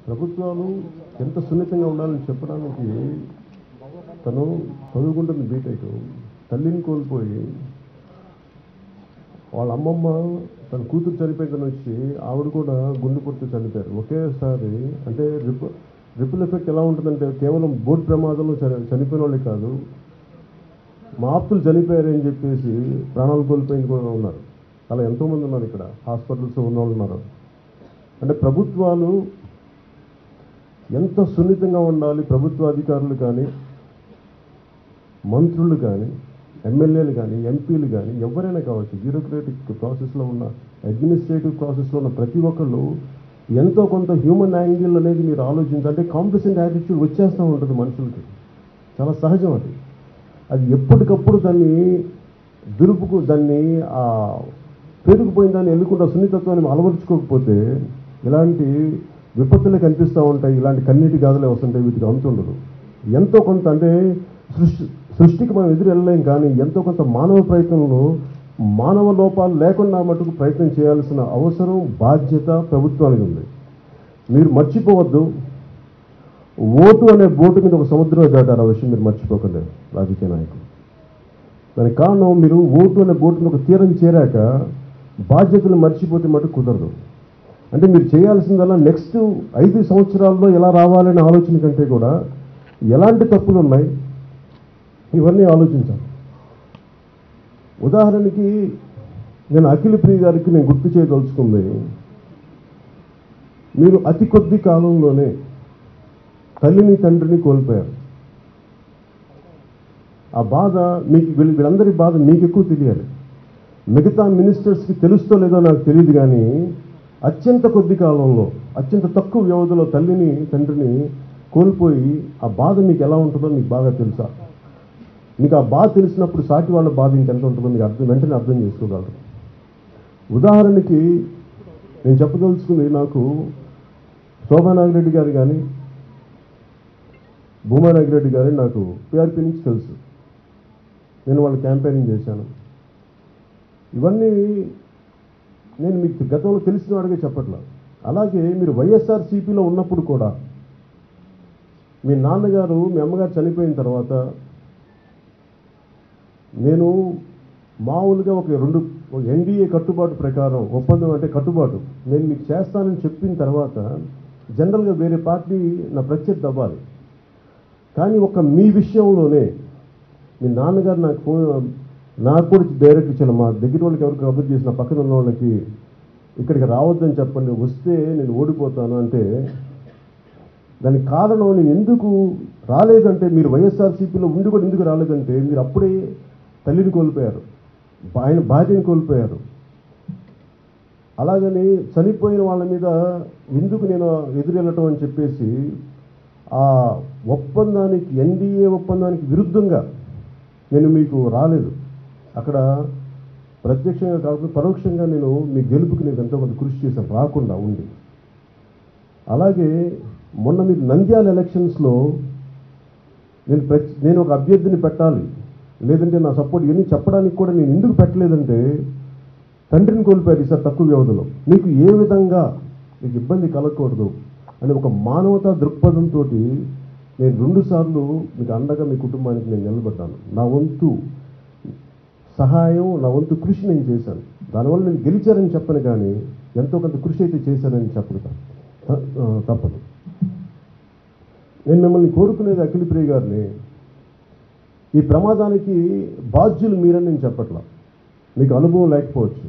ప్రభుత్వాలు ఎంత సున్నితంగా ఉండాలని చెప్పడానికి తను చదువుకుంటుంది బీటెక్ తల్లిని కోల్పోయి వాళ్ళ అమ్మమ్మ తన కూతురు చనిపోయిన వచ్చి ఆవిడ కూడా గుండె పొడితో చనిపోయారు ఒకేసారి అంటే రిప్ రిపుల్ ఎఫెక్ట్ ఎలా ఉంటుందంటే కేవలం బోట్ ప్రమాదంలో చని చనిపోయిన వాళ్ళే కాదు మా ఆప్తులు చనిపోయారని చెప్పేసి ప్రాణాలు కోల్పోయిన కూడా ఉన్నారు అలా ఎంతోమంది ఉన్నారు ఇక్కడ హాస్పిటల్స్ ఉన్న వాళ్ళు ఉన్నారు అంటే ప్రభుత్వాలు ఎంత సున్నితంగా ఉండాలి ప్రభుత్వ అధికారులు కానీ మంత్రులు కానీ ఎమ్మెల్యేలు కానీ ఎంపీలు కానీ ఎవరైనా కావచ్చు బ్యూరోక్రాటిక్ ప్రాసెస్లో ఉన్న అడ్మినిస్ట్రేటివ్ ప్రాసెస్లో ఉన్న ప్రతి ఒక్కళ్ళు ఎంతో కొంత హ్యూమన్ యాంగిల్ అనేది మీరు ఆలోచించాలంటే కాంప్లసెంట్ యాటిట్యూడ్ వచ్చేస్తూ ఉంటుంది మనుషులకి చాలా సహజం అది అది ఎప్పటికప్పుడు దాన్ని దురుపుకు దాన్ని ఆ పెరిగిపోయిన దాన్ని ఎన్నుకుంటా సున్నితత్వాన్ని అలవరుచుకోకపోతే ఇలాంటి విపత్తులు కనిపిస్తూ ఉంటాయి ఇలాంటి కన్నీటి గాథలే వస్తుంటాయి వీటికి అంతుండదు ఎంతో కొంత అంటే సృష్టి సృష్టికి మనం ఎదురు వెళ్ళలేం కానీ ఎంతో కొంత మానవ ప్రయత్నంలో మానవ లోపాలు లేకుండా మటుకు ప్రయత్నం చేయాల్సిన అవసరం బాధ్యత ప్రభుత్వానికి ఉంది మీరు మర్చిపోవద్దు ఓటు అనే బోటు మీద ఒక సముద్రం దాటారు ఆ విషయం మీరు మర్చిపోకండి రాజకీయ నాయకులు దానికి కారణం మీరు ఓటు అనే బోటు మీద ఒక తీరం చేరాక బాధ్యతలు మర్చిపోతే మటుకు కుదరదు అంటే మీరు చేయాల్సిందల్లా నెక్స్ట్ ఐదు సంవత్సరాల్లో ఎలా రావాలనే ఆలోచన కంటే కూడా ఎలాంటి తప్పులు ఉన్నాయి ఇవన్నీ ఆలోచించాలి ఉదాహరణకి నేను అఖిల ప్రియ గారికి నేను గుర్తు చేయదలుచుకుంది మీరు అతి కొద్ది కాలంలోనే తల్లిని తండ్రిని కోల్పోయారు ఆ బాధ మీకు వీళ్ళ వీళ్ళందరి బాధ మీకు ఎక్కువ తెలియాలి మిగతా మినిస్టర్స్కి తెలుస్తో లేదో నాకు తెలియదు కానీ అత్యంత కొద్ది కాలంలో అత్యంత తక్కువ వ్యవధిలో తల్లిని తండ్రిని కోల్పోయి ఆ బాధ మీకు ఎలా ఉంటుందో మీకు బాగా తెలుసా మీకు ఆ బాధ తెలిసినప్పుడు సాటి వాళ్ళ బాధ ఇంకెంత ఉంటుందో మీకు అర్థం వెంటనే అర్థం చేసుకోగలరు ఉదాహరణకి నేను చెప్పదలుచుకుంది నాకు శోభానాగిరెడ్డి గారు కానీ భూమానాగిరెడ్డి గారు నాకు పిఆర్పి నుంచి తెలుసు నేను వాళ్ళ క్యాంపెయినింగ్ చేశాను ఇవన్నీ నేను మీకు గతంలో తెలిసిన వాడిగా చెప్పట్లా అలాగే మీరు వైఎస్ఆర్సీపీలో ఉన్నప్పుడు కూడా మీ నాన్నగారు మీ అమ్మగారు చనిపోయిన తర్వాత నేను మామూలుగా ఒక రెండు ఎన్డీఏ కట్టుబాటు ప్రకారం ఒప్పందం అంటే కట్టుబాటు నేను మీకు చేస్తానని చెప్పిన తర్వాత జనరల్గా వేరే పార్టీ నా ప్రత్యర్థి అవ్వాలి కానీ ఒక మీ విషయంలోనే మీ నాన్నగారు నాకు ఫోన్ నాకు కూడా డైరెక్ట్ ఇచ్చాను మా దగ్గర వాళ్ళకి ఎవరికి కబుర్ చేసిన పక్కన ఉన్న వాళ్ళకి ఇక్కడికి రావద్దని చెప్పండి వస్తే నేను ఓడిపోతాను అంటే దానికి కారణం నేను ఎందుకు రాలేదంటే మీరు వైఎస్ఆర్సీపీలో ఉండి కూడా ఎందుకు రాలేదంటే మీరు అప్పుడే తల్లిని కోల్పోయారు ఆయన భార్యని కోల్పోయారు అలాగని చనిపోయిన వాళ్ళ మీద ఎందుకు నేను ఎదురెళ్ళటం అని చెప్పేసి ఆ ఒప్పందానికి ఎన్డీఏ ఒప్పందానికి విరుద్ధంగా నేను మీకు రాలేదు అక్కడ ప్రత్యక్షంగా కాకుండా పరోక్షంగా నేను మీ గెలుపుకి నేను ఎంతో కొంత కృషి చేశాను రాకుండా ఉండి అలాగే మొన్న మీరు నంద్యాల ఎలక్షన్స్లో నేను ప్రతి నేను ఒక అభ్యర్థిని పెట్టాలి లేదంటే నా సపోర్ట్ ఇవన్నీ చెప్పడానికి కూడా నేను ఎందుకు పెట్టలేదంటే తండ్రిని కోల్పోయారు ఈసారి తక్కువ వ్యవధిలో మీకు ఏ విధంగా మీకు ఇబ్బంది కలగకూడదు అని ఒక మానవతా దృక్పథంతో నేను రెండుసార్లు మీకు అండగా మీ కుటుంబానికి నేను నిలబడ్డాను నా వంతు సహాయం నా వంతు కృషి నేను చేశాను దానివల్ల నేను గెలిచారని చెప్పను కానీ ఎంతో కొంత కృషి అయితే చేశానని చెప్పగలుగుతాను త- ఆ, తప్పదు నేను మిమ్మల్ని కోరుకునేది అఖిలప్రియ గారిని ఈ ప్రమాదానికి బాధ్యులు మీరని నేను చెప్పట్లా మీకు అనుభవం లేకపోవచ్చు